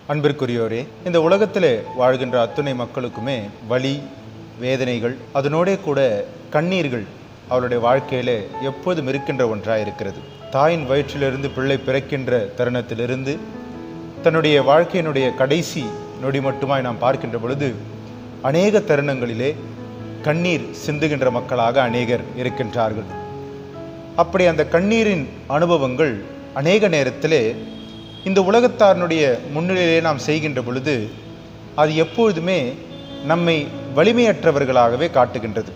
அன்பிற்குரியோரே இந்த உலகத்தில் வாழ்கின்ற அத்துணை மக்களுக்குமே வலி வேதனைகள் அதனோடே கூட கண்ணீர்கள் அவருடைய வாழ்க்கையில் எப்போதும் இருக்கின்ற ஒன்றாக இருக்கிறது தாயின் வயிற்றிலிருந்து பிள்ளை பிறக்கின்ற தருணத்திலிருந்து தன்னுடைய வாழ்க்கையினுடைய கடைசி நொடி மட்டுமாய் நாம் பார்க்கின்ற பொழுது அநேக தருணங்களிலே கண்ணீர் சிந்துகின்ற மக்களாக அநேகர் இருக்கின்றார்கள் அப்படி அந்த கண்ணீரின் அனுபவங்கள் அநேக நேரத்திலே இந்த உலகத்தாரனுடைய முன்னிலையிலே நாம் செய்கின்ற பொழுது அது எப்பொழுதுமே நம்மை வலிமையற்றவர்களாகவே காட்டுகின்றது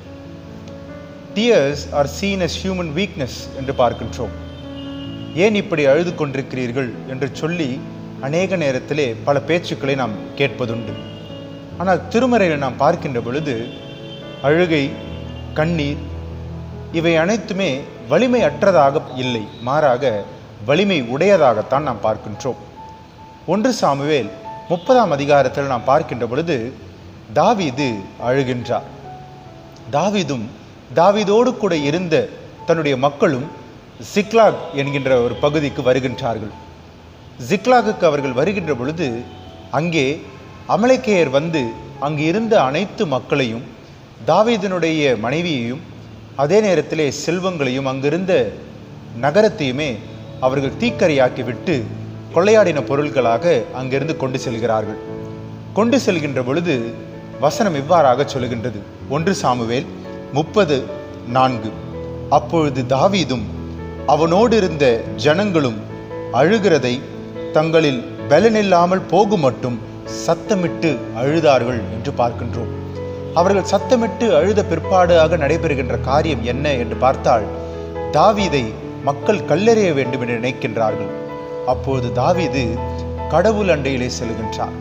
tears are seen as human weakness என்று பார்க்கின்றோம் ஏன் இப்படி அழுது கொண்டிருக்கிறீர்கள் என்று சொல்லி அநேக நேரத்திலே பல பேச்சுக்களை நாம் கேட்பதுண்டு ஆனால் திருமறையில் நாம் பார்க்கின்ற பொழுது அழுகை கண்ணீர் இவை அனைத்துமே வலிமை அற்றதாக இல்லை மாறாக வலிமை உடையதாகத்தான் நாம் பார்க்கின்றோம் ஒன்று சாமுவேல் முப்பதாம் அதிகாரத்தில் நாம் பார்க்கின்ற பொழுது தாவீது அழுகின்றார் தாவீதும் தாவீதோடு கூட இருந்த தன்னுடைய மக்களும் சிக்லாக் என்கின்ற ஒரு பகுதிக்கு வருகின்றார்கள் ஜிக்லாகுக்கு அவர்கள் வருகின்ற பொழுது அங்கே அமலைக்கேயர் வந்து அங்கு இருந்த அனைத்து மக்களையும் தாவீதனுடைய மனைவியையும் அதே நேரத்திலே செல்வங்களையும் அங்கிருந்த நகரத்தையுமே அவர்கள் தீக்கரையாக்கி விட்டு கொள்ளையாடின பொருட்களாக அங்கிருந்து கொண்டு செல்கிறார்கள் கொண்டு செல்கின்ற பொழுது வசனம் இவ்வாறாக சொல்லுகின்றது ஒன்று சாமுவேல் முப்பது நான்கு அப்பொழுது தாவீதும் அவனோடு இருந்த ஜனங்களும் அழுகிறதை தங்களில் பலனில்லாமல் போகும் மட்டும் சத்தமிட்டு அழுதார்கள் என்று பார்க்கின்றோம் அவர்கள் சத்தமிட்டு அழுத பிற்பாடாக நடைபெறுகின்ற காரியம் என்ன என்று பார்த்தால் தாவீதை மக்கள் கல்லெறிய வேண்டும் என்று நினைக்கின்றார்கள் அப்போது தாவீது கடவுள் அண்டையிலே செல்கின்றார்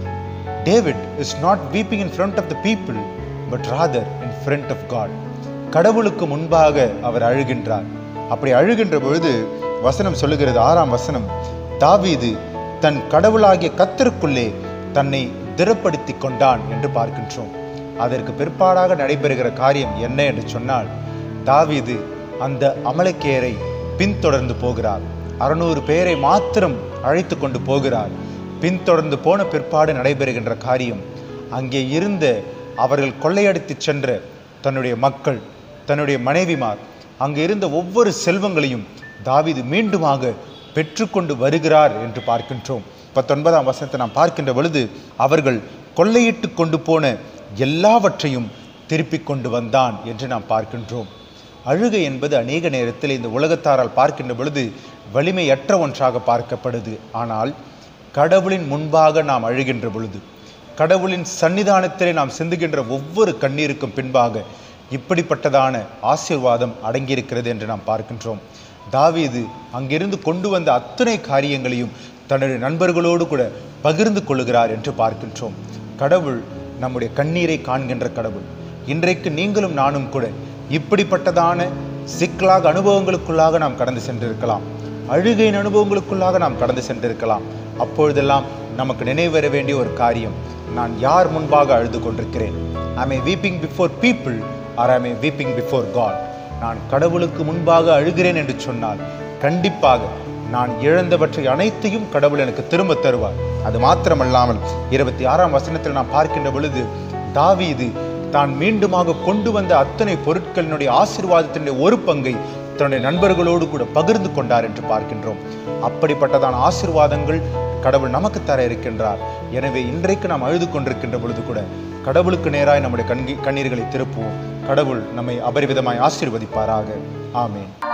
David is not weeping in front of the people but rather in front of god கடவுளுக்கு முன்பாக அவர் அழுகின்றார் அப்படி அழுகின்ற பொழுது வசனம் சொல்லுகிறது ஆறாம் வசனம் தாவீது தன் கடவுளாகிய கத்தருக்குள்ளே தன்னை திடப்படுத்தி கொண்டான் என்று பார்க்கின்றோம் அதற்கு பிற்பாடாக நடைபெறுகிற காரியம் என்ன என்று சொன்னால் தாவீது அந்த அமலக்கேரை பின்தொடர்ந்து போகிறார் அறுநூறு பேரை மாத்திரம் அழைத்து கொண்டு போகிறார் பின்தொடர்ந்து போன பிற்பாடு நடைபெறுகின்ற காரியம் அங்கே இருந்த அவர்கள் கொள்ளையடித்து சென்ற தன்னுடைய மக்கள் தன்னுடைய மனைவிமார் அங்கே இருந்த ஒவ்வொரு செல்வங்களையும் தாவீது மீண்டுமாக பெற்றுக்கொண்டு வருகிறார் என்று பார்க்கின்றோம் பத்தொன்பதாம் வசனத்தை நாம் பார்க்கின்ற பொழுது அவர்கள் கொள்ளையிட்டு கொண்டு போன எல்லாவற்றையும் திருப்பிக் கொண்டு வந்தான் என்று நாம் பார்க்கின்றோம் அழுகை என்பது அநேக நேரத்தில் இந்த உலகத்தாரால் பார்க்கின்ற பொழுது வலிமையற்ற ஒன்றாக பார்க்கப்படுது ஆனால் கடவுளின் முன்பாக நாம் அழுகின்ற பொழுது கடவுளின் சன்னிதானத்திலே நாம் சிந்துகின்ற ஒவ்வொரு கண்ணீருக்கும் பின்பாக இப்படிப்பட்டதான ஆசீர்வாதம் அடங்கியிருக்கிறது என்று நாம் பார்க்கின்றோம் தாவீது அங்கிருந்து கொண்டு வந்த அத்தனை காரியங்களையும் தன்னுடைய நண்பர்களோடு கூட பகிர்ந்து கொள்ளுகிறார் என்று பார்க்கின்றோம் கடவுள் நம்முடைய கண்ணீரை காண்கின்ற கடவுள் இன்றைக்கு நீங்களும் நானும் கூட இப்படிப்பட்டதான சிக்கலாக அனுபவங்களுக்குள்ளாக நாம் கடந்து சென்றிருக்கலாம் அழுகையின் அனுபவங்களுக்குள்ளாக நாம் கடந்து சென்றிருக்கலாம் அப்பொழுதெல்லாம் நமக்கு நினைவு வர வேண்டிய ஒரு காரியம் நான் யார் முன்பாக அழுது கொண்டிருக்கிறேன் I weeping before people are I weeping before god நான் கடவுளுக்கு முன்பாக அழுகிறேன் என்று சொன்னால் கண்டிப்பாக நான் இழந்தவற்றை அனைத்தையும் கடவுள் எனக்கு திரும்ப தருவார் அது மாத்திரமல்லாமல் இருபத்தி ஆறாம் வசனத்தில் நாம் பார்க்கின்ற பொழுது தாவீது தான் மீண்டுமாக கொண்டு வந்த அத்தனை பொருட்களினுடைய ஆசீர்வாதத்தினுடைய ஒரு பங்கை தன்னுடைய நண்பர்களோடு கூட பகிர்ந்து கொண்டார் என்று பார்க்கின்றோம் அப்படிப்பட்டதான ஆசீர்வாதங்கள் கடவுள் நமக்கு தர இருக்கின்றார் எனவே இன்றைக்கு நாம் அழுது கொண்டிருக்கின்ற பொழுது கூட கடவுளுக்கு நேராய் நம்முடைய கண்கி கண்ணீர்களை திருப்புவோம் கடவுள் நம்மை அபரிவிதமாய் ஆசீர்வதிப்பாராக ஆமேன்